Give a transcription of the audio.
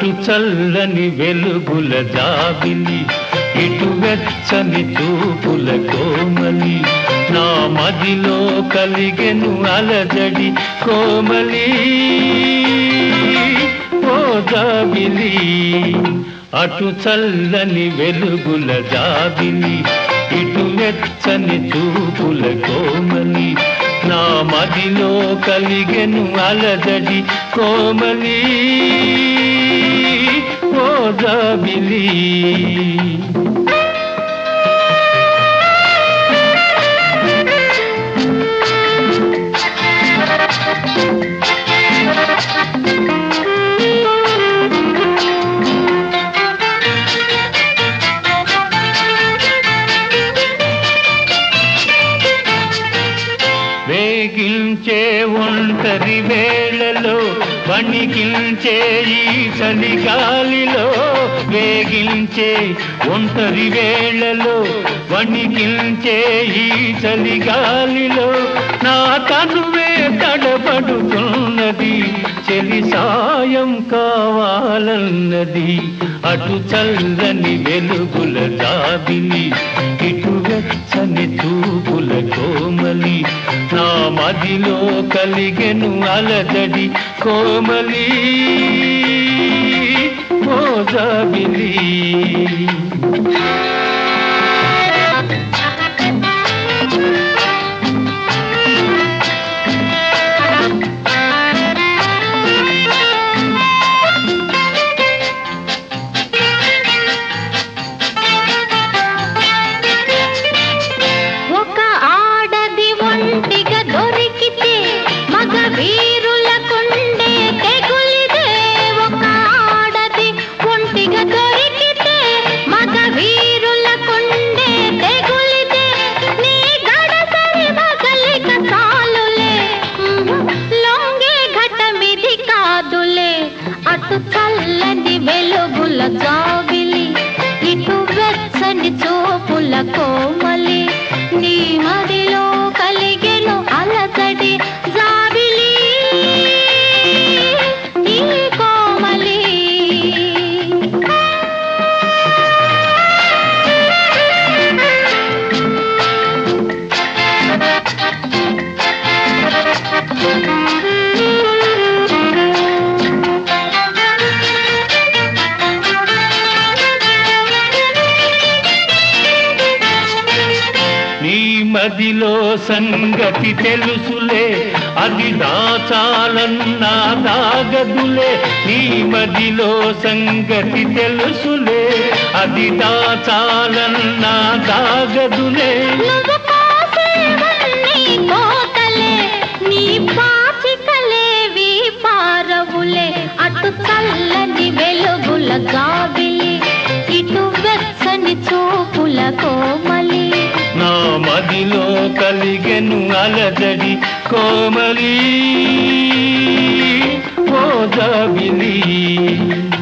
అటు చల్లని వెలుగుల జాబిలి ఇటు వెచ్చని చూపుల కోమలి నా మదిలో కలిగెను అలజడి కోమలి ఓ జాబిలి అటు చల్లని వెలుగుల జాబిలి ఇటు వెచ్చని చూపుల కోమలి నా మదిలో కలిగెను అలజడి కోమలి ఓ జాబిలి వేగించే ఒంటరి వేళలో వణికించే ఈ చలిగాలిలో వేగించే ఒంటరి వేళలో వణికించే ఈ చలిగాలిలో నా తనువే తడబడుతున్నది చెలి సాయం కావాలన్నది అటు చల్లని వెలుగుల జాబిలి ఇటు వెచ్చని చూపుల కోమలి నా మదిలో కలిగెను అలజడి కోమలి ఓ జాబిలి ఒక ఆడది ఒంటిగా దొరికితే మగ వీరులకుండే తెగులిదే ఒక ఆడది ఒంటిగా దొరికితే మగ వీరులకుండే తెగులిదే నీ గడసరి మగలిక చాలులే లొంగే ఘటమిది కాదులే అటు చల్లని వెలుగుల జాబిలి ఇటు వెచ్చని చూపుల కోమలి నీ మదిలో కలిగెను అలసడి జాబిలి నీ కోమలి నీ మదిలో సంగతి తెలుసులే అది దాచాలన్నా దాగదులే నీ మదిలో సంగతి తెలుసులే అది దాచాలన్నా దాగదులే నువ్వు కోసేవన్నీ కోతలే నీ పాచికలేవి పారవులే అటు చల్లని వెలుగుల గాబిలి ఇటు వెచ్చని చూపుల కోమలి నా మదిలో కలిగెను అలజడి కోమలి ఓ జాబిలి